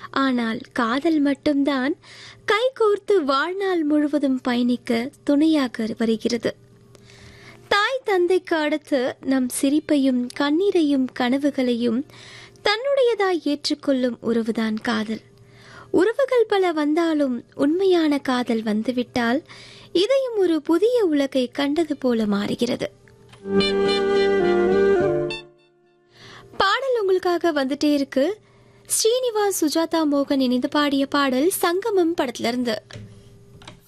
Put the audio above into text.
ஆனால் காதல் மட்டும்தான் கைகோர்த்து வாழ்நாள் முழுவதும் பயணிக்க துணையாக வருகிறது தாய் தந்தைக்கு அடுத்து நம் சிரிப்பையும் கண்ணீரையும் கனவுகளையும் தன்னுடையதாய் ஏற்றுக்கொள்ளும் உறவுதான் காதல் உறவுகள் பல வந்தாலும் உண்மையான காதல் வந்துவிட்டால் இதையும் ஒரு புதிய உலகை கண்டது போல மாறுகிறது பாடல் உங்களுக்காக வந்துட்டே இருக்கு ஸ்ரீனிவாஸ் சுஜாதா மோகன் இணைந்து பாடிய பாடல் சங்கமம் படத்துல இருந்து